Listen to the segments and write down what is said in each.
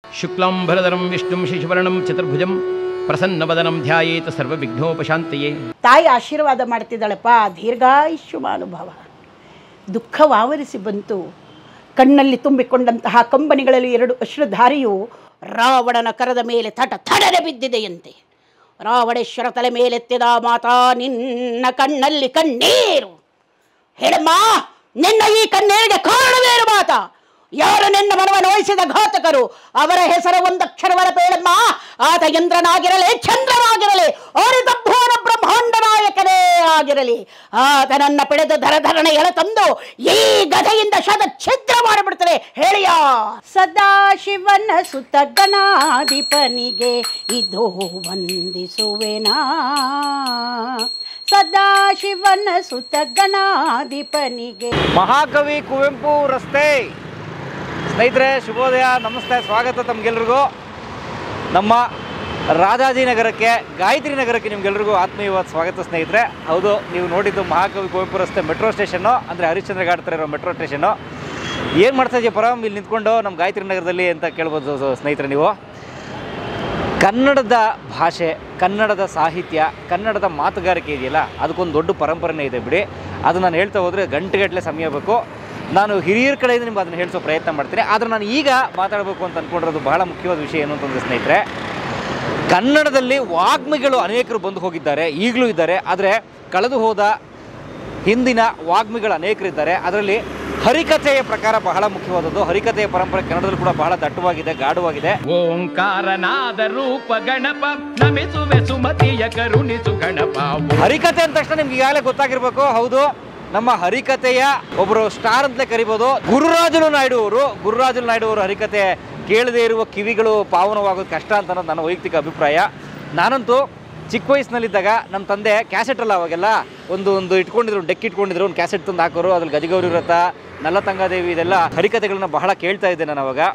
ಶುಕ್ಲಾಂಬರಧರಂ ವಿಷ್ಣುಂ ಶಿಶುವರ್ಣಂ ಚತುರ್ಭುಜಂ ಪ್ರಸನ್ನವದನಂ ಧ್ಯಾಯೇತ ಸರ್ವವಿಘ್ನೋಪಶಾಂತಯೇ ತಾಯಿ ಆಶೀರ್ವಾದ ಮಾಡ್ತಿದ್ದಾಳಪ್ಪ ದೀರ್ಘಾಯುಷ್ಯಮಾನುಭವ ದುಃಖವಾವರಿಸಿ ಬಂತು ಕಣ್ಣಲ್ಲಿ ತುಂಬಿಕೊಂಡಂತಹ ಕಂಬನಿಗಳಲ್ಲಿ ಎರಡು ಅಶ್ರುಧಾರಿಯು ರಾವಣನ ಕರದ ಮೇಲೆ ತಟ ತಡನೆ ಬಿದ್ದಿದೆಯಂತೆ ರಾವಣೇಶ್ವರ ತಲೆ ಮೇಲೆತ್ತಿದ ಮಾತಾ ನಿನ್ನ ಕಣ್ಣಲ್ಲಿ ಕಣ್ಣೀರು ಹೇಳಮ್ಮ ನಿನ್ನ ಈ ಕಣ್ಣೀರಿಗೆ ಕಾರಣವೇನು ಮಾತ ಯಾರು ನಿನ್ನ ಮನವ ನೋಯಿಸಿದ ಘಾತಕರು ಅವರ ಹೆಸರ ಒಂದಕ್ಷರವರ ಬೇಡಮ್ಮ ಆತ ಇಂದ್ರನಾಗಿರಲಿ ಚಂದ್ರನಾಗಿರಲಿ ಅರಿತ ಭುವನ ಬ್ರಹ್ಮಾಂಡ ನಾಯಕನೇ ಆಗಿರಲಿ ಆತನನ್ನ ಪಡೆದು ಧರಧರಣೆ ಎಳೆತಂದು ಈ ಗದೆಯಿಂದ ಶತ ಛಿದ್ರ ಮಾಡಿಬಿಡ್ತಾರೆ ಹೇಳಿಯ ಸದಾಶಿವನ ಸುತ ಗಣಾಧಿಪನಿಗೆ ಇದು ವಂದಿಸುವೆನಾ ಸದಾಶಿವನ ಸುತ ಗಣಾಧಿಪನಿಗೆ ಮಹಾಕವಿ ಕುವೆಂಪು ರಸ್ತೆ ಸ್ನೇಹಿತರೆ ಶುಭೋದಯ ನಮಸ್ತೆ ಸ್ವಾಗತ ತಮಗೆಲ್ರಿಗೂ ನಮ್ಮ ರಾಜಾಜಿನಗರಕ್ಕೆ ಗಾಯತ್ರಿ ನಗರಕ್ಕೆ ನಿಮ್ಗೆಲ್ರಿಗೂ ಆತ್ಮೀಯವಾದ ಸ್ವಾಗತ ಸ್ನೇಹಿತರೆ ಹೌದು ನೀವು ನೋಡಿದ್ದು ಮಹಾಕವಿ ಕುವೆಂಪು ರಸ್ತೆ ಮೆಟ್ರೋ ಸ್ಟೇಷನ್ನು ಅಂದರೆ ಹರಿಶ್ಚಂದ್ರ ಘಾಟ್ ಹತ್ರ ಇರೋ ಮೆಟ್ರೋ ಸ್ಟೇಷನ್ನು ಏನು ಮಾಡ್ತಾ ಇದೆಯಾ ಪರಮ್ ಇಲ್ಲಿ ನಿಂತ್ಕೊಂಡು ನಮ್ಮ ಗಾಯತ್ರಿ ನಗರದಲ್ಲಿ ಅಂತ ಕೇಳ್ಬೋದು ಸ- ಸ್ನೇಹಿತರೆ ನೀವು ಕನ್ನಡದ ಭಾಷೆ ಕನ್ನಡದ ಸಾಹಿತ್ಯ ಕನ್ನಡದ ಮಾತುಗಾರಿಕೆ ಇದೆಯಲ್ಲ ಅದಕ್ಕೊಂದು ದೊಡ್ಡ ಪರಂಪರೆನೇ ಇದೆ ಬಿಡಿ ಅದು ನಾನು ಹೇಳ್ತಾ ಹೋದರೆ ಗಂಟೆಗಟ್ಟಲೆ ಸಮಯ ಬೇಕು ನಾನು ಹಿರಿಯರ ಕಡೆಯಿಂದ ನಿಮ್ಗೆ ಅದನ್ನು ಹೇಳಿಸೋ ಪ್ರಯತ್ನ ಮಾಡ್ತೀನಿ ಆದರೆ ನಾನು ಈಗ ಮಾತಾಡಬೇಕು ಅಂತ ಅಂದ್ಕೊಂಡಿರೋದು ಬಹಳ ಮುಖ್ಯವಾದ ವಿಷಯ ಏನು ಅಂತಂದರೆ ಸ್ನೇಹಿತರೆ ಕನ್ನಡದಲ್ಲಿ ವಾಗ್ಮಿಗಳು ಅನೇಕರು ಬಂದು ಹೋಗಿದ್ದಾರೆ ಈಗಲೂ ಇದ್ದಾರೆ ಆದರೆ ಕಳೆದು ಹೋದ ಹಿಂದಿನ ವಾಗ್ಮಿಗಳು ಅನೇಕರಿದ್ದಾರೆ ಅದರಲ್ಲಿ ಹರಿಕಥೆಯ ಪ್ರಕಾರ ಬಹಳ ಮುಖ್ಯವಾದದ್ದು ಹರಿಕಥೆಯ ಪರಂಪರೆ ಕನ್ನಡದಲ್ಲಿ ಕೂಡ ಬಹಳ ದಟ್ಟವಾಗಿದೆ ಗಾಢವಾಗಿದೆ ಓಂಕಾರನಾದ ರೂಪ ಗಣಪ ನಮಿಸುವೆ ಸುಮತಿಯ ಕರುಣಿಸು ಗಣಪ ಹರಿಕತೆ ಅಂದ ತಕ್ಷಣ ನಿಮ್ಗೆ ಈಗಾಗಲೇ ಗೊತ್ತಾಗಿರ್ಬೇಕು ಹೌದು ನಮ್ಮ ಹರಿಕತೆಯ ಒಬ್ಬರು ಸ್ಟಾರ್ ಅಂತಲೇ ಕರಿಬೋದು ಗುರುರಾಜುಲು ನಾಯ್ಡು ಅವರು ಗುರುರಾಜುಲು ನಾಯ್ಡು ಅವರು ಹರಿಕತೆ ಕೇಳದೇ ಇರುವ ಕಿವಿಗಳು ಪಾವನವಾಗೋದು ಕಷ್ಟ ಅಂತ ಅನ್ನೋದು ನನ್ನ ವೈಯಕ್ತಿಕ ಅಭಿಪ್ರಾಯ ನಾನಂತೂ ಚಿಕ್ಕ ವಯಸ್ಸಿನಲ್ಲಿದ್ದಾಗ ನಮ್ಮ ತಂದೆ ಕ್ಯಾಸೆಟ್ ಅಲ್ಲ ಅವಾಗೆಲ್ಲ ಒಂದು ಒಂದು ಇಟ್ಕೊಂಡಿದ್ರು ಡೆಕ್ ಇಟ್ಕೊಂಡಿದ್ರು ಒಂದು ಕ್ಯಾಸೆಟ್ ತಂದು ಹಾಕೋರು ಅದ್ರಲ್ಲಿ ಗಜಗೌರಿ ವ್ರತ ನಲ್ಲತಂಗಾದೇವಿ ಇದೆಲ್ಲ ಹರಿಕತೆಗಳನ್ನ ಬಹಳ ಕೇಳ್ತಾ ಇದ್ದೆ ನಾನು ಅವಾಗ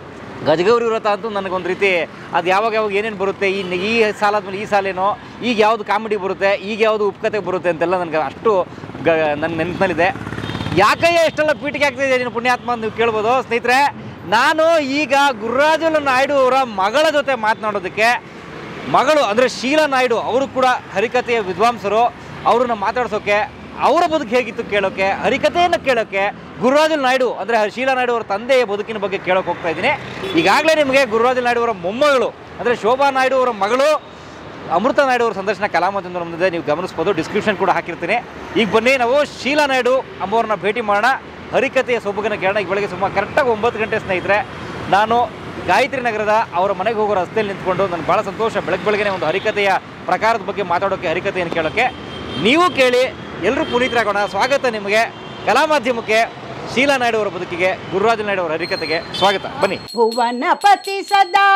ಗಜಗೌರಿ ವ್ರತ ಅಂತೂ ನನಗೊಂದು ರೀತಿ ಅದು ಯಾವಾಗ ಯಾವಾಗ ಏನೇನು ಬರುತ್ತೆ ಈ ಈ ಸಾಲ ಆದ್ಮೇಲೆ ಈ ಸಾಲೇನೋ ಈಗ ಯಾವುದು ಕಾಮಿಡಿ ಬರುತ್ತೆ ಈಗ ಯಾವುದು ಉಪಕತೆ ಬರುತ್ತೆ ಅಂತೆಲ್ಲ ನನಗೆ ಅಷ್ಟು ಗ ನನ್ನ ನೆನಪಿನಲ್ಲಿದೆ ಯಾಕಯ್ಯ ಎಷ್ಟೆಲ್ಲ ಪೀಠಿಗೆ ಆಗ್ತಿದೆ ನೀನು ಪುಣ್ಯಾತ್ಮ ಅಂತ ನೀವು ಕೇಳ್ಬೋದು ಸ್ನೇಹಿತರೆ ನಾನು ಈಗ ಗುರುರಾಜುಲು ನಾಯ್ಡು ಅವರ ಮಗಳ ಜೊತೆ ಮಾತನಾಡೋದಕ್ಕೆ ಮಗಳು ಅಂದರೆ ಶೀಲಾ ನಾಯ್ಡು ಅವರು ಕೂಡ ಹರಿಕಥೆಯ ವಿದ್ವಾಂಸರು ಅವ್ರನ್ನ ಮಾತಾಡ್ಸೋಕೆ ಅವರ ಬದುಕು ಹೇಗಿತ್ತು ಕೇಳೋಕೆ ಹರಿಕಥೆಯನ್ನು ಕೇಳೋಕೆ ಗುರುರಾಜುಲ್ ನಾಯ್ಡು ಅಂದರೆ ಶೀಲಾ ನಾಯ್ಡು ಅವರ ತಂದೆಯ ಬದುಕಿನ ಬಗ್ಗೆ ಕೇಳೋಕೆ ಹೋಗ್ತಾ ಇದ್ದೀನಿ ಈಗಾಗಲೇ ನಿಮಗೆ ಗುರುರಾಜುಲ್ ನಾಯ್ಡು ಅವರ ಮೊಮ್ಮಗಳು ಅಂದರೆ ಶೋಭಾ ನಾಯ್ಡು ಅವರ ಮಗಳು ಅಮೃತ ನಾಯ್ಡು ಅವರ ಸಂದರ್ಶನ ಕಲಾಮಾಧ್ಯಮದ ಮುಂದೆ ನೀವು ಗಮನಿಸ್ಬೋದು ಡಿಸ್ಕ್ರಿಪ್ಷನ್ ಕೂಡ ಹಾಕಿರ್ತೀನಿ ಈಗ ಬನ್ನಿ ನಾವು ಶೀಲಾ ನಾಯ್ಡು ಅಂಬವ್ರನ್ನ ಭೇಟಿ ಮಾಡೋಣ ಹರಿಕಥೆಯ ಸೊಬಗನ ಕೇಳೋಣ ಈಗ ಬೆಳಗ್ಗೆ ಸುಮಾರು ಕರೆಕ್ಟಾಗಿ ಒಂಬತ್ತು ಗಂಟೆ ಸ್ನೇಹಿತರೆ ನಾನು ಗಾಯತ್ರಿ ನಗರದ ಅವರ ಮನೆಗೆ ಹೋಗೋ ರಸ್ತೆಯಲ್ಲಿ ನಿಂತ್ಕೊಂಡು ನನಗೆ ಭಾಳ ಸಂತೋಷ ಬೆಳಗ್ಗೆ ಬೆಳಗ್ಗೆ ಒಂದು ಹರಿಕಥೆಯ ಪ್ರಕಾರದ ಬಗ್ಗೆ ಮಾತಾಡೋಕ್ಕೆ ಹರಿಕಥೆಯನ್ನು ಕೇಳೋಕ್ಕೆ ನೀವು ಕೇಳಿ ಎಲ್ಲರೂ ಪುನೀತರಾಗೋಣ ಸ್ವಾಗತ ನಿಮಗೆ ಕಲಾ ಮಾಧ್ಯಮಕ್ಕೆ ಶೀಲಾ ನಾಯ್ಡು ಅವರ ಬದುಕಿಗೆ ಗುರುರಾಜ ನಾಯ್ಡು ಅವರ ಹರಿಕಥೆಗೆ ಸ್ವಾಗತ ಬನ್ನಿ ಭುವನಪತಿ ಸದಾ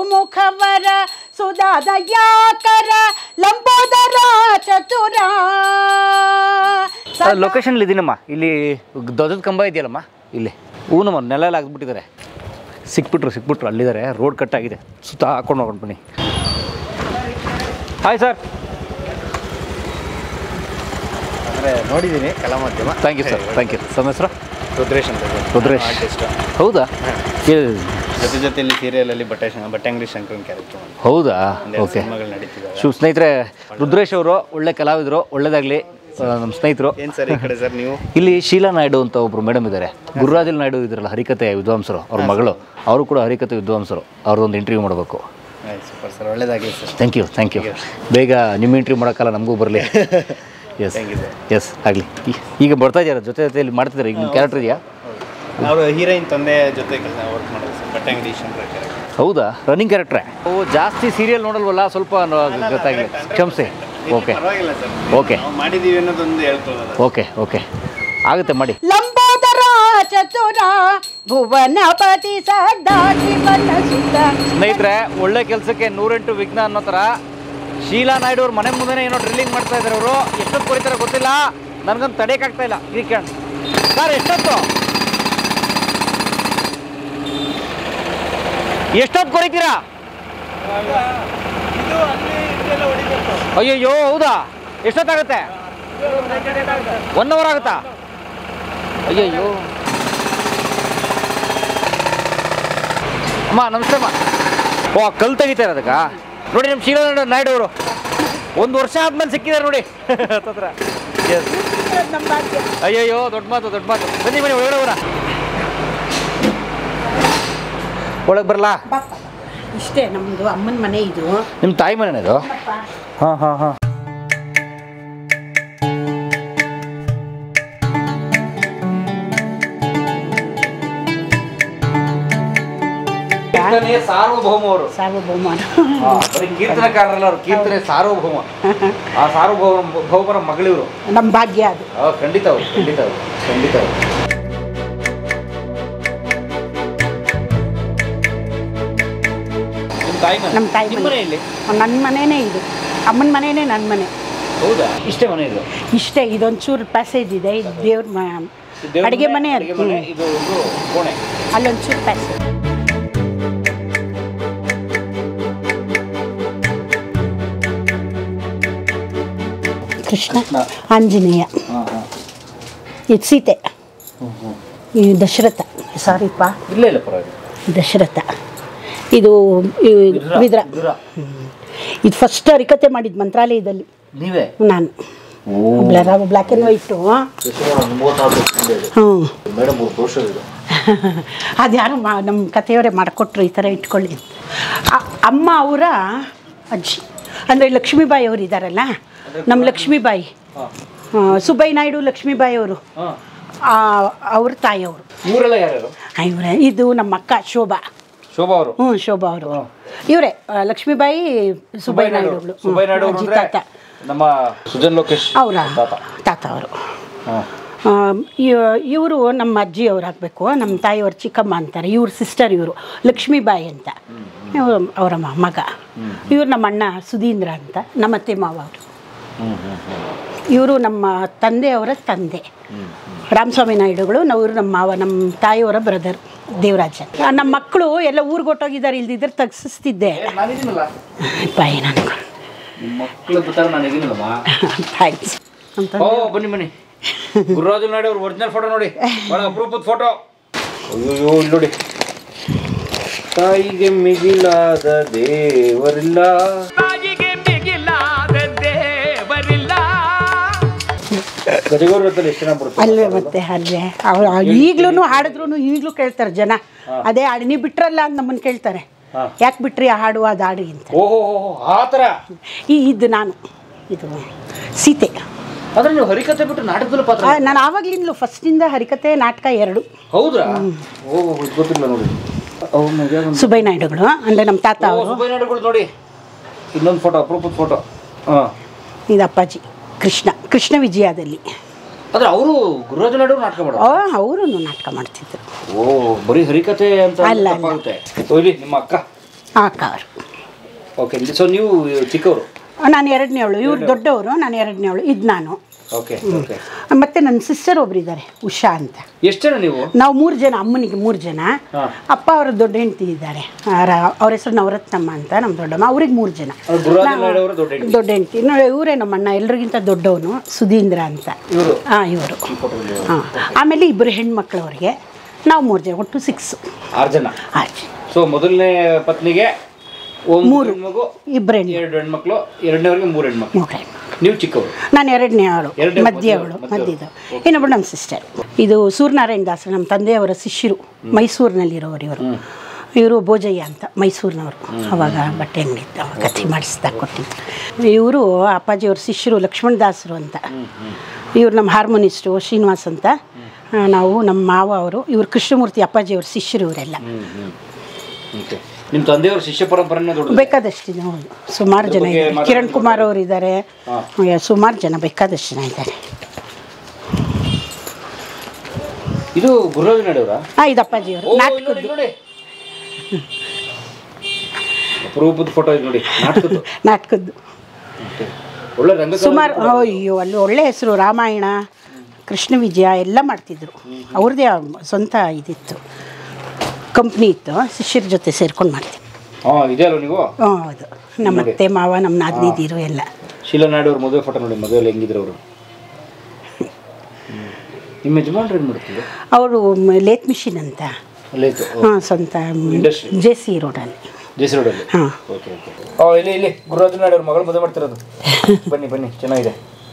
ಸುಮುಖವರ ಸುಧಾದ ಯಾಕರ ಲಂಬೋದರ ಚತುರ ಲೊಕೇಶನ್ ಇದೀನಮ್ಮ ಇಲ್ಲಿ ಧ್ವಜದ ಕಂಬ ಇದೆಯಲ್ಲಮ್ಮ ಇಲ್ಲಿ ಹೂನಮ್ಮ ನೆಲ ಎಲ್ಲ ಹಾಕ್ಬಿಟ್ಟಿದ್ದಾರೆ ಸಿಕ್ಬಿಟ್ರು ಸಿಕ್ಬಿಟ್ರು ಅಲ್ಲಿದ್ದಾರೆ ರೋಡ್ ಕಟ್ ಆಗಿದೆ ಸುತ್ತ ಹಾಕೊಂಡು ಹೋಗೋಣ ಬನ್ನಿ ಹಾಯ್ ಸರ್ ಅಂದರೆ ನೋಡಿದ್ದೀನಿ ಕಲಾ ಮಾಧ್ಯಮ thank you sir thank you ತಮ್ಮ ಹೆಸರು ರುದ್ರೇಶ್ ಅಂತ ರುದ್ರೇಶ್ ಆರ್ಟಿಸ್ಟ್ ಹೌದಾ ಏ, ಜೊತೆ ಜೊತೆಯಲ್ಲಿ ಸೀರಿಯಲಲ್ಲಿ ಬಟ್ಟೆ ಶಂ- ಬಟ್ಟೆ ಅಂಗಡಿ ಶಂಕರನ್ ಕ್ಯಾರೆಕ್ಟರ್ ಹೌದಾ ಒಂದೆರಡು ಓಕೆ ಸಿನಿಮಾಗಳು ನಡೀತಿದ್ದಾವೆ ಶು ಸ್ನೇಹಿತರೆ ರುದ್ರೇಶ್ ಅವರು ಒಳ್ಳೆ ಕಲಾವಿದರು ಒಳ್ಳೇದಾಗಲಿ ನಮ್ಮ ಸ್ನೇಹಿತರು ಏನು ಸರ್ ಈ ಕಡೆ ಸರ್ ನೀವು ಇಲ್ಲಿ ಶೀಲಾ ನಾಯ್ಡು ಅಂತ ಒಬ್ರು ಮೇಡಮ್ ಇದ್ದಾರೆ ಗುರುರಾಜಲ್ ನಾಯ್ಡು ಇದ್ರಲ್ಲ ಹರಿಕತೆ ವಿದ್ವಾಂಸರು ಅವ್ರ ಮಗಳು ಅವರು ಕೂಡ ಹರಿಕತೆ ವಿದ್ವಾಂಸರು ಅವ್ರದ್ದೊಂದು ಇಂಟರ್ವ್ಯೂ ಮಾಡಬೇಕು ಸೂಪರ್ ಸರ್ ಒಳ್ಳೇದಾಗಲಿ sir thank you thank you ಬೇಗ ನಿಮ್ಮ ಇಂಟ್ರ್ಯೂ ಮಾಡೋಕ್ಕಲ್ಲ ನಮಗೂ ಬರಲಿ yes Thank you, sir. Yes ಆಗಲಿ ಈಗ ಬರ್ತಾ ಇದ್ದಾರೆ ಜೊತೆ ಜೊತೆಯಲ್ಲಿ ಮಾಡ್ತಿದ್ದಾರೆ ಈಗ ನಿಮ್ಮ ಕ್ಯಾರೆಕ್ಟರ್ ಇದೆಯಾ ಅವರು ಹೀರೋಯಿನ್ ತಂದೆ ಜೊತೆ ಕೆಲಸ ವರ್ಕ್ ಮಾಡೋದು ಸರ್ ಬಟ್ಟೆ ಅಂಗಡಿ ಶಂಕರ್ ಕ್ಯಾರೆಕ್ಟರ್ ಹೌದಾ ರನ್ನಿಂಗ್ ಕ್ಯಾರೆಕ್ಟ್ರೇ ಓ ಜಾಸ್ತಿ ಸೀರಿಯಲ್ ನೋಡಲ್ವಲ್ಲ ಸ್ವಲ್ಪ ನ- ಗೊತ್ತಾಗಲಿ ಕ್ಷಮಿಸಿ ಓಕೆ ಪರವಾಗಿಲ್ಲ ಸರ್ ಓಕೆ ನಾವು ಮಾಡಿದ್ದೀವಿ ಅನ್ನೋದೊಂದು ಹೇಳ್ಕೊಳ್ಳೋದು ಓಕೆ ಓಕೆ ಆಗುತ್ತೆ ಮಾಡಿ ಲಂಬೋದರ ಚತುರ ಭುವನಪತಿ ಸದಾ ಶಿವನ ಸುತ ಸ್ನೇಹಿತರೆ ಒಳ್ಳೆ ಕೆಲಸಕ್ಕೆ ನೂರೆಂಟು ವಿಘ್ನ ಅನ್ನೋ ಥರ ಶೀಲಾ ನಾಯ್ಡು ಅವ್ರ ಮನೆ ಮುಂದೆ ಏನೋ ಡ್ರಿಲ್ಲಿಂಗ್ ಮಾಡ್ತಾ ಇದ್ದಾರೆ ಅವರು ಎಷ್ಟೊತ್ತು ಕೊರಿತಾರೆ ಗೊತ್ತಿಲ್ಲ ನನಗಂತ ತಡೆಯೋಕ್ಕಾಗ್ತಾ ಇಲ್ಲ ಈಗ ಕೇಳ ಸರ್ ಎಷ್ಟೊತ್ತು ಎಷ್ಟೊತ್ತು ಕೊರಿತೀರಾ ಅಯ್ಯಯ್ಯೋ ಹೌದಾ ಎಷ್ಟೊತ್ತಾಗುತ್ತೆ ಒನ್ ಅವರ್ ಆಗುತ್ತಾ ಅಯ್ಯಯ್ಯೋ ಅಮ್ಮ ನಮಸ್ತೆ ಅಮ್ಮ ಓ ಕಲ್ ತೆಗಿತಾರೆ ಅದಕ್ಕ ನೋಡಿ ನಮ್ಮ ಶೀಲಾ ನಾಯ್ಡು ಅವರು ಒಂದು ವರ್ಷ ಆದ್ಮೇಲೆ ಸಿಕ್ಕಿದ್ದಾರೆ ನೋಡಿ ಹತ್ತತ್ರ ಎಸ್ ನಮ್ಮ ಭಾಗ್ಯ ಅಯ್ಯಯ್ಯೋ ದೊಡ್ಡ ಮಾತು ದೊಡ್ಡ ಮಾತು ಬನ್ನಿ ಬನ್ನಿ ಒಳಗಡೆ ಹೋಗೋಣ ಒಳಗೆ ಬರಲಾ ಬಾಪ್ಪ. ಇಷ್ಟೇ ನಮ್ಮದು ಅಮ್ಮನ ಮನೆ ಇದು ನಿಮ್ಮ ತಾಯಿ ಮನೆ ಇದು ಹಾಂ ಹಾಂ ಹಾಂ ಕೀರ್ತನೆ ಸಾರ್ವಭೌಮ ಅವರು ಸಾರ್ವಭೌಮನ ಬರೀ ಕೀರ್ತನಕಾರರಲ್ಲ ಅವರು ಕೀರ್ತನೆ ಸಾರ್ವಭೌಮ ಆ ಸಾರ್ವಭೌಮ ಭೌಮರ ಮಗಳಿವರು ನಮ್ಮ ಭಾಗ್ಯ ಅದು ಆ, ಖಂಡಿತ ಅವರು ಖಂಡಿತ ಅವರು ಖಂಡಿತ ಅವರು ನಿಮ್ಮ ತಾಯಿ ಮನೆ ನಮ್ಮ ತಾಯಿ ನಿಮ್ಮ ಮನೆ. ಮನೆಯಲ್ಲಿ ನನ್ನ ಮನೆನೇ ಇದು ಅಮ್ಮನ ಮನೆನೇ ನನ್ನ ಮನೆ ಹೌದಾ ಇಷ್ಟೇ ಮನೆ ಇದು ಇಷ್ಟೇ ಇದೊಂಚೂರು ಪ್ಯಾಸೇಜ್ ಇದೆ ಇದು ದೇವ್ರ ಮ ದೇವ್ರ ಅಡುಗೆ ಮನೆ ಅದು ಅಡುಗೆ ಮನೆ ಇದು ಒಂದು ಕೋಣೆ ಅಲ್ಲೊಂಚೂರು ಪ್ಯಾಸೇಜ್ ಕೃಷ್ಣ ಆಂಜನೇಯ ಹಾಂ ಹಾಂ ಇದು ಸೀತೆ ಈ ದಶರಥ ಸಾರಿಪ್ಪ ಇಲ್ಲ ಇಲ್ಲ ಪರವಾಗಿಲ್ಲ ದಶರಥ ಇದು ಈ ವಿದ್ರ ವಿದುರ. ಇದು ಫಸ್ಟ್ ಹರಿಕತೆ ಮಾಡಿದ್ದು ಮಂತ್ರಾಲಯದಲ್ಲಿ ನೀವೇ ನಾನು ಬ್ಲರ ಬ್ಲ್ಯಾಕ್ ಆ್ಯಂಡ್ ವೈಟು ಮೂವತ್ತಾರು ಹ್ಞೂ ಮೇಡಮ್ ಮೂರು ವರ್ಷ ಇದು ಅದು ಯಾರು ಮಾ ನಮ್ಮ ಕಥೆಯವರೇ ಮಾಡಿಕೊಟ್ರು ಈ ಥರ ಇಟ್ಕೊಳ್ಳಿ ಅಂತ. ಆ- ಅಮ್ಮ ಅವರ ಅಜ್ಜಿ ಅಂದರೆ ಲಕ್ಷ್ಮೀಬಾಯಿ ಅವರು ಇದ್ದಾರಲ್ಲ ನಮ್ಮ ಲಕ್ಷ್ಮೀಬಾಯಿ ಆ, ಸುಬ್ಬಯ್ಯ ನಾಯ್ಡು ಲಕ್ಷ್ಮೀಬಾಯಿ ಅವರು ಹಾಂ ಅವ್ರ ತಾಯಿಯವರು ಇವರೆಲ್ಲ ಯಾರ್ಯಾರು ಇವರೇ ಇದು ನಮ್ಮ ಅಕ್ಕ ಶೋಭಾ ಶೋಭಾ ಅವರು ಹ್ಞೂ ಶೋಭಾ ಅವರು ಇವರೇ ಲಕ್ಷ್ಮೀಬಾಯಿ ಸುಬ್ಬಯ್ಯ ನಾಯ್ಡುಗಳು ಹ್ಞೂ, ಸುಬ್ಬಯ್ಯ ನಾಯ್ಡು ಅಜ್ಜಿ ಅಂದ್ರೆ ತಾತ ನಮ್ಮ ಸುಜನ್ ಲೋಕೇಶ್ ಅವರ ತಾತ ತಾತ ಅವರು ಹಾಂ ಇವರು ನಮ್ಮ ಅಜ್ಜಿಯವ್ರು ಆಗಬೇಕು ನಮ್ಮ ತಾಯಿಯವ್ರ ಚಿಕ್ಕಮ್ಮ ಅಂತಾರೆ ಇವ್ರ ಸಿಸ್ಟರ್ ಇವರು ಲಕ್ಷ್ಮೀಬಾಯಿ ಅಂತ ಇವ್ರು ಅವರ ಮ- ಮಗ ಇವ್ರು ನಮ್ಮ ಅಣ್ಣ ಸುಧೀಂದ್ರ ಅಂತ ನಮ್ಮ ಅತ್ತೆ ಮಾವ ಅವರು ಇವರು ನಮ್ಮ ತಂದೆಯವರ ತಂದೆ ರಾಮಸ್ವಾಮಿ ನಾಯ್ಡುಗಳು ನಾವು ಇವರು ನಮ್ಮ ಮಾವ ನಮ್ಮ ತಾಯಿಯವರ ಬ್ರದರ್ ದೇವರಾಜ ಆ, ನಮ್ಮ ಮಕ್ಕಳು ಎಲ್ಲ ಊರಿಗೆ ಹೊಟ್ಟೋಗಿದ್ದಾರೆ ಇಲ್ದಿದ್ರೆ ತಗ್ಸಿಸ್ತಿದ್ದೆ ನಾನಿದ್ದೀನಲ್ಲ ಬಾಯಿ ನನಗೆ ನಿಮ್ಮ ಮಕ್ಕಳ ತರ ನಾನು ಇದೀನಲ್ಲಮ್ಮ ಥ್ಯಾಂಕ್ಸ್ ಅಂತ ಓ ಬನ್ನಿ ಬನ್ನಿ ಗುರುರಾಜು ನಾಯ್ಡು ಅವ್ರ ಒರಿಜಿನಲ್ ಫೋಟೋ ನೋಡಿ ಭಾಳ ಅಪರೂಪದ ಫೋಟೋ ಅಯ್ಯೋ ಇಲ್ಲಿ ನೋಡಿ ತಾಯಿಗೆ ಮಿಗಿಲಾದ ದೇವರಿಲ್ಲ ತಾಯಿಗೆ ಮಿಗಿಲಾದ ದೇವರಿಲ್ಲ ಗಜಗೌರ ಹತ್ರ ಎಷ್ಟು ಜನ ಬರುತ್ತೆ ಅಲ್ವೇ ಮತ್ತೆ ಅಲ್ವೇ ಅವ್ರು ಈಗ್ಲೂ ಹಾಡಿದ್ರು ಈಗಲೂ ಕೇಳ್ತಾರೆ ಜನ ಅದೇ ಹಾಡು ನೀವು ಬಿಟ್ರಲ್ಲ ಅಂತ ನಮ್ಮನ್ನು ಕೇಳ್ತಾರೆ ಹಾ. ಯಾಕೆ ಬಿಟ್ರಿ ಆ ಹಾಡು ಅದು ಹಾಡು ಅಂತ ಓಹೋ ಆ ಥರ ಈ ಇದು ನಾನು ಇದು ಸೀತೆ ಆದ್ರೆ ನೀವು ಹರಿಕತೆ ಬಿಟ್ಟು ನಾಟಕದಲ್ಲಿ ಪಾತ್ರ ಆ, ನಾನು ಆವಾಗ್ಲಿಂದಲೂ ಫಸ್ಟಿಂದ ಹರಿಕತೆ ನಾಟಕ ಎರಡು ಹೌದ್ರಾ ಓ ಇದು ಗೊತ್ತಿಲ್ಲ ನೋಡಿ ಅವ್ರ ಮಗ ಸುಬ್ಬಯ್ಯ ನಾಯ್ಡುಗಳು ಅಂದರೆ ನಮ್ಮ ತಾತ ಓ ಅವರು ಸುಬ್ಬಯ್ಯ ನಾಯ್ಡುಗಳು ನೋಡಿ ಇನ್ನೊಂದು ಫೋಟೋ ಅಪರೂಪದ ಫೋಟೋ ಹಾಂ ಇದು ಅಪ್ಪಾಜಿ ಕೃಷ್ಣ ಕೃಷ್ಣ ವಿಜಯದಲ್ಲಿ ಆದ್ರೆ ಅವರು ಗುರುರಾಜ ನಾಯ್ಡು ನಾಟಕ ಮಾಡೋದು ಅವರು ನಾಟಕ ಮಾಡ್ತಿದ್ರು ಓ ಬರೀ ಹರಿಕತೆ ಅಂತ ಅಲ್ಲ, ಅಲ್ಲ. ತಪ್ಪಾಗುತ್ತೆ ಓ, ಇಲ್ಲಿ ನಿಮ್ಮ ಅಕ್ಕ ಆ ಅಕ್ಕ ಅವರು ಓಕೆ ಸೊ ನೀವು ಚಿಕ್ಕವರು ನಾನು ಎರಡನೇವಳು ಇವ್ರು ದೊಡ್ಡವರು ನಾನು ಎರಡನೇವಳು ಇದು ನಾನು ಓಕೆ ಓಕೆ ಮತ್ತು ನನ್ನ ಸಿಸ್ಟರ್ ಒಬ್ರು ಇದ್ದಾರೆ ಉಷಾ ಅಂತ ಎಷ್ಟು ಜನ ನೀವು ನಾವು ಮೂರು ಜನ ಅಮ್ಮನಿಗೆ ಮೂರು ಜನ ಹಾ. ಅಪ್ಪ ಅವರ ದೊಡ್ಡ ಹೆಂಡತಿ ಇದ್ದಾರೆ ಅವ್ರ ಹೆಸರು ನವರತ್ನಮ್ಮ ಅಂತ ನಮ್ಮ ದೊಡ್ಡಮ್ಮ ಅವ್ರಿಗೆ ಮೂರು ಜನ ಅದು ಗುರುರಾಜ ನಾವು- ನಾಯ್ಡು ಅವರ ದೊಡ್ಡ ಹೆಂಡತಿ. ದೊಡ್ಡ ಹೆಂಡತಿ ನೋಡಿ ಇವರೇ ನಮ್ಮ ಅಣ್ಣ ಎಲ್ರಿಗಿಂತ ದೊಡ್ಡವನು ಸುಧೀಂದ್ರ ಅಂತ ಇವರು ಹಾಂ ಇವರು ಹಾಂ ಆಮೇಲೆ ಇಬ್ಬರು ಹೆಣ್ಮಕ್ಳವ್ರಿಗೆ ನಾವು ಮೂರು ಜನ ಒಟ್ಟು ಸಿಕ್ಸ್ ಆರು ಜನ ಆಚೆ ಸೊ ಮೊದಲನೇ ಪತ್ನಿಗೆ ಒಂದು ಮೂರು. ಹೆಣ್ಮಗು ಇಬ್ಬರು ಹೆಣ್ಣು ಎರಡು ಹೆಣ್ಮಕ್ಳು ಎರಡನೇವರೆಗೆ ಮೂರು ಹೆಣ್ಮಕ್ಳು ಮೂರು ಹೆಣ್ಣು ನೀವು ಚಿಕ್ಕವರು ನಾನು ಎರಡನೇ ಅವಳು ಎರಡನೇ ಮಧ್ಯ ಅವಳು ಮಧ್ಯೆ- ಮಧ್ಯದ ಇನ್ನೊಬ್ಬಳು ನಮ್ಮ ಸಿಸ್ಟರ್ ಇದು ಸೂರ್ಯನಾರಾಯಣ ದಾಸರು ನಮ್ಮ ತಂದೆಯವರ ಶಿಷ್ಯರು ಮೈಸೂರಿನಲ್ಲಿರೋರು ಇವರು ಇವರು ಬೋಜಯ್ಯ ಅಂತ ಮೈಸೂರಿನವರು ಅವಾಗ ಬಟ್ಟೆ ಅಂಗಡಿ ಇತ್ತು ಅವಾಗ ಕಥೆ ಮಾಡಿಸ್ತಾ ಕೊಟ್ಟಿದ್ದು ಇವರು ಅಪ್ಪಾಜಿಯವ್ರ ಶಿಷ್ಯರು ಲಕ್ಷ್ಮಣ ದಾಸರು ಅಂತ ಇವರು ನಮ್ಮ ಹಾರ್ಮೋನಿಸ್ಟು ಶ್ರೀನಿವಾಸ್ ಅಂತ ಆ, ನಾವು ನಮ್ಮ ಮಾವ ಅವರು ಇವರು ಕೃಷ್ಣಮೂರ್ತಿ ಅಪ್ಪಾಜಿಯವ್ರ ಶಿಷ್ಯರು ಇವರೆಲ್ಲ ಓಕೆ ನಿಮ್ಮ ತಂದೆಯವ್ರ ಶಿಷ್ಯ ಪರಂಪರೆನೇ ದೊಡ್ಡದು ಬೇಕಾದಷ್ಟಿದೆ ಹೌದು ಸುಮಾರು ಜನ ಬಗ್ಗೆ ಇದ್ದಾರೆ ಮಾತಾಡ್ಬೇಕು. ಕಿರಣ್ ಕುಮಾರ್ ಅವರು ಇದ್ದಾರೆ ಸುಮಾರು ಜನ ಬೇಕಾದಷ್ಟು ಜನ ಇದ್ದಾರೆ ಇದು ಗುರುರಾಜ ನಾಯ್ಡು ಅವರ ಹಾಂ ಇದು ಅಪ್ಪಾಜಿಯವರು ನಾಟಕದ್ದು ನೋಡಿ ಅಪರೂಪದ ಫೋಟೋ ಇದು ನೋಡಿ ನಾಟಕದ್ದು ನಾಟಕದ್ದು ಒಳ್ಳೆ ರಂಗ ಸುಮಾರು ಅಯ್ಯೋ ಅಲ್ಲಿ ಒಳ್ಳೆ ಹೆಸರು ರಾಮಾಯಣ ಕೃಷ್ಣ ವಿಜಯ ಎಲ್ಲ ಮಾಡ್ತಿದ್ರು ಅವ್ರದ್ದೇ ಸ್ವಂತ ಇದಿತ್ತು ಕಂಪ್ನಿ ಇತ್ತು ಶಿಷ್ಯರ ಜೊತೆ ಸೇರ್ಕೊಂಡು ಮಾಡ್ತೀವಿ ಹಾಂ ಇದೆ ಅಲ್ವ ನೀವು ಹ್ಞೂ ಹೌದು ನಮ್ಮ ಅತ್ತೆ ಮಾವ ನಮ್ಮ ನಾದಿನಿದಿರು ಎಲ್ಲ ಶೀಲಾ ನಾಯ್ಡು ಅವ್ರ ಮದುವೆ ಫೋಟೋ ನೋಡಿ ಮದುವೆಯಲ್ಲಿ ಹೆಂಗಿದ್ರು ಅವರು ನಿಮ್ಮ ಯಜಮಾನ್ರು ಏನು ಮಾಡ್ತಿದ್ರು ಅವರು ಲೇತ್ ಮಿಷಿನ್ ಅಂತ ಅಲ್ಲೇ ಇತ್ತು ಹಾಂ ಸ್ವಂತ Industry. ಜೆ ಸಿ ರೋಡಲ್ಲಿ ಜೆ ಸಿ ರೋಡಲ್ಲಿ ಹಾಂ ಓಕೆ ಓಕೆ ಓ ಇಲ್ಲಿ ಇಲ್ಲಿ ಗುರುರಾಜ್ ನಾಯ್ಡು ಅವ್ರ ಮಗಳು ಮದುವೆ ಮಾಡ್ತಿರೋದು ಬನ್ನಿ ಬನ್ನಿ ಚೆನ್ನಾಗಿದೆ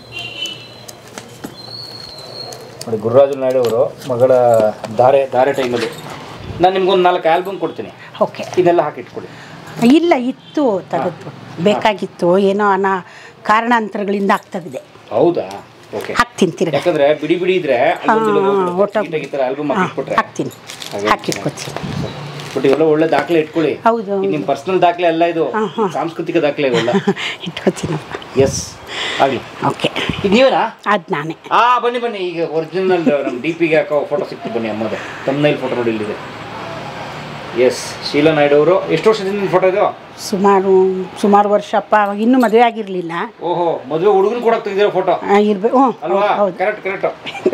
ನೋಡಿ ಗುರುರಾಜು ನಾಯ್ಡು ಅವರು ಮಗಳ ಧಾರೆ ಧಾರೆ ಟೈಮಲ್ಲಿ ನಾನು ನಿಮ್ಗೊಂದು ನಾಲ್ಕು ಆಲ್ಬಮ್ ಕೊಡ್ತೀನಿ ಓಕೆ ಇದನ್ನೆಲ್ಲ ಹಾಕಿಟ್ಕೊಡಿ ಇಲ್ಲ ಇತ್ತು ತೆಗೆದು ಬೇಕಾಗಿತ್ತು ಏನೋ ಅನ ಕಾರಣಾಂತರಗಳಿಂದ ಆಗ್ತದೆ ಹೌದಾ ಓಕೆ ಹಾಕ್ತೀನಿ ತಿರ್ಗ ಯಾಕಂದ್ರೆ ಬಿಡಿ ಬಿಡಿ ಇದ್ರೆ ಒಟ್ಟು ಆಲ್ಬಮ್ ಹಾಂ ಹಾಕಿಟ್ಬಿಟ್ರೆ ಹಾಕ್ತೀನಿ ಹಾಗೆ ಹಾಕಿಟ್ಕೊತೀನಿ ಬಟ್ ಇವೆಲ್ಲ ಒಳ್ಳೆ ದಾಖಲೆ ಇಟ್ಕೊಳ್ಳಿ ಹೌದು ಇದು ನಿಮ್ಮ ಪರ್ಸನಲ್ ದಾಖಲೆ ಅಲ್ಲ ಇದು ಸಾಂಸ್ಕೃತಿಕ ದಾಖಲೆ ಇವೆಲ್ಲ ಇಟ್ಕೊತೀನಪ್ಪ ಎಸ್ ಆಗಲಿ ಓಕೆ ಇದು ನೀವೇನಾ ಅದು ನಾನೇ ಆ ಬನ್ನಿ ಬನ್ನಿ ಈಗ ಒರಿಜಿನಲ್ ನಮ್ಮ ಡಿ ಪಿಗೆ ಹಾಕೋ ಫೋಟೋ ಸಿಕ್ತು ಬನ್ನಿ ಅಮ್ಮದೆ ತಮ್ಮನೈಲ್ ಫೋಟೋ ನೋಡಿ ಇಲ್ಲಿದೆ ಎಸ್ ಶೀಲಾ ನಾಯ್ಡು ಅವರು ಎಷ್ಟು ವರ್ಷದಿಂದ ಫೋಟೋ ಇದು ಸುಮಾರು ಸುಮಾರು ವರ್ಷ ಅಪ್ಪ ಅವಾಗ ಇನ್ನೂ ಮದುವೆ ಆಗಿರಲಿಲ್ಲ ಓಹೋ ಮದುವೆ ಹುಡುಗನ ಕೂಡ ತೆಗೆದಿರೋ ಫೋಟೋ ಇರ್ಬೇಕು ಹ್ಞೂ ಅಲ್ವಾ ಹೌದು ಕರೆಕ್ಟ್ ಕರೆಕ್ಟ್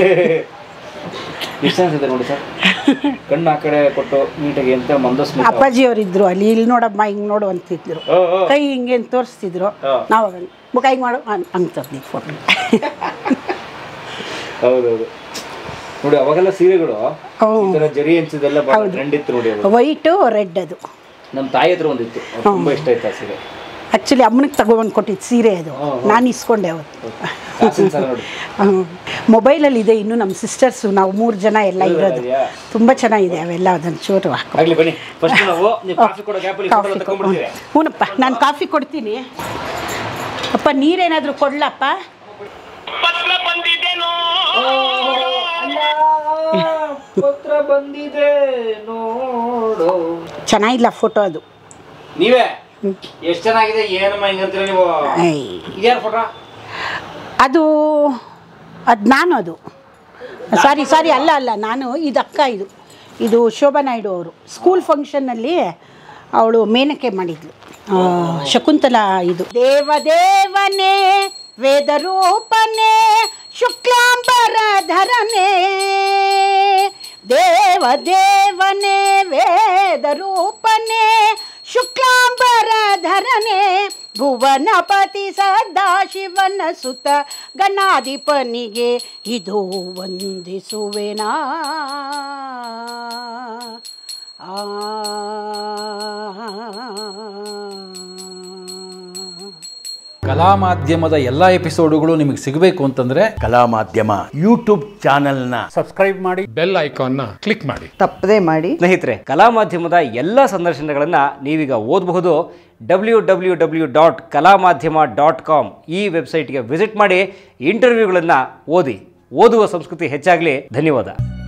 ಎಷ್ಟು ಚೆನ್ನಾಗಿದೆ ನೋಡಿ ಸರ್ ಕಣ್ಣು ಆ ಕಡೆ ಕೊಟ್ಟು ನೀಟಾಗಿ ಎಂತ ಮಂದಸ್ಮಿತ ಅಪ್ಪಾಜಿ ಅವರಿದ್ರು ಅಲ್ಲಿ ಇಲ್ಲಿ ನೋಡಮ್ಮ ಹಿಂಗೆ ನೋಡು ಅಂತಿದ್ರು ಓ, ಓ. ಕೈ ಹಿಂಗೆ ಅಂತ ತೋರಿಸ್ತಿದ್ರು ಹಾ. ನಾವು ಮುಖ ಹಿಂಗೆ ಮಾಡು ಹಂಗೆ ತರ್ಲಿ ಫೋಟೋ ಹೌದೌದು ನೋಡಿ ಅವಾಗೆಲ್ಲ ಸೀರೆಗಳು ಹ್ಞೂ ಈ ಥರ ಜರಿ ಹಂಚಿದೆಲ್ಲ ಭಾಳ ಟ್ರೆಂಡ್ ಇತ್ತು ನೋಡಿ ಅವಾಗ ವೈಟು ರೆಡ್ ಅದು ನಮ್ಮ ತಾಯಿ ಹತ್ರ ಒಂದಿತ್ತು ಅವ್ರಿಗೆ ತುಂಬಾ ಇಷ್ಟ ಆಯ್ತು ಆ ಸೀರೆ ಆ್ಯಕ್ಚುಲಿ ಅಮ್ಮನಿಗೆ ತಗೊಬಂದು ಕೊಟ್ಟಿದ್ದು ಸೀರೆ ಅದು ನಾನು ಇಸ್ಕೊಂಡೆ ಅವತ್ತು ಕಾಸಿನ ಸರ ನೋಡಿ ಮೊಬೈಲಲ್ಲಿ ಇದೆ ಇನ್ನು ನಮ್ಮ ಸಿಸ್ಟರ್ಸು ನಾವು ಮೂರು ಜನ ಎಲ್ಲ ಇರೋದು ಇದೆಯಾ? ತುಂಬ ಚೆನ್ನಾಗಿದೆ ಅವೆಲ್ಲ ಅದನ್ನು ಚೂರು ಹಾಕೋ ಆಗ್ಲಿ ಬನ್ನಿ ಫಸ್ಟ್ ನಾವು ನೀವು ಕಾಫಿ ಕೊಡೋ ಗ್ಯಾಪಲ್ಲಿ ಫೋಟೋ ಕಾಫಿ ತಗೊಂಡ್ಬಿಡ್ತೀವಿ ಹ್ಞೂನಪ್ಪ ನಾನು ಕಾಫಿ ಕೊಡ್ತೀನಿ ಅಪ್ಪ ನೀರೇನಾದರೂ ಕೊಡ್ಲಪ್ಪ ಪತ್ರ ಬಂದಿದೆ ನೋಡು ಚೆನ್ನಾಗಿಲ್ಲ ಫೋಟೋ ಅದು ನೀವೇ ಎಷ್ಟು ಚೆನ್ನಾಗಿದೆ ಏನಮ್ಮ ಹಿಂಗಂತೀರ ನೀವು ಐ. ಇದ್ಯಾರು ಫೋಟೋ ಅದು ಅದು ನಾನು ಅದು ಸಾರಿ ಸಾರಿ ಅಲ್ಲ ಅಲ್ಲ ನಾನು ಇದು ಅಕ್ಕ ಇದು ಇದು ಶೋಭಾ ನಾಯ್ಡು ಅವರು ಸ್ಕೂಲ್ ಫಂಕ್ಷನ್ನಲ್ಲಿ ಅವಳು ಮೇನಕೆ ಮಾಡಿದ್ಲು ಆ, ಶಕುಂತಲಾ ಇದು ದೇವದೇವನೇ ವೇದರೂಪನೇ ಶುಕ್ಲಾಂಬರಧರನೇ ದೇವದೇವನೇ ವೇದರೂಪನೇ ಶುಕ್ಲಾಂಬರಧರನೇ ಭುವನಪತಿ ಸದಾಶಿವನ ಸುತ ಗಣಾಧಿಪನಿಗೆ ಇದು ವಂದಿಸುವೆನಾ ಆ ಕಲಾ ಮಾಧ್ಯಮದ ಎಲ್ಲ ಎಪಿಸೋಡುಗಳು ನಿಮಗೆ ಸಿಗಬೇಕು ಅಂತಂದ್ರೆ ಕಲಾ ಮಾಧ್ಯಮ ಯೂಟ್ಯೂಬ್ ಚಾನೆಲ್ನ ಬೆಲ್ ಐಕಾನ್ನ ಕ್ಲಿಕ್ ಮಾಡಿ ತಪ್ಪದೇ ಮಾಡಿ ಸ್ನೇಹಿತರೆ ಕಲಾ ಮಾಧ್ಯಮದ ಎಲ್ಲ ಸಂದರ್ಶನಗಳನ್ನು ನೀವೀಗ ಓದಬಹುದು ಡಬ್ಲ್ಯೂ ಡಬ್ಲ್ಯೂ ಡಬ್ಲ್ಯೂ ಡಾಟ್ ಕಲಾ ಮಾಧ್ಯಮ ಡಾಟ್ ಕಾಮ್ ಈ ವೆಬ್ಸೈಟ್ಗೆ ವಿಸಿಟ್ ಮಾಡಿ ಇಂಟರ್ವ್ಯೂಗಳನ್ನು ಓದಿ ಓದುವ ಸಂಸ್ಕೃತಿ ಹೆಚ್ಚಾಗಲಿ ಧನ್ಯವಾದ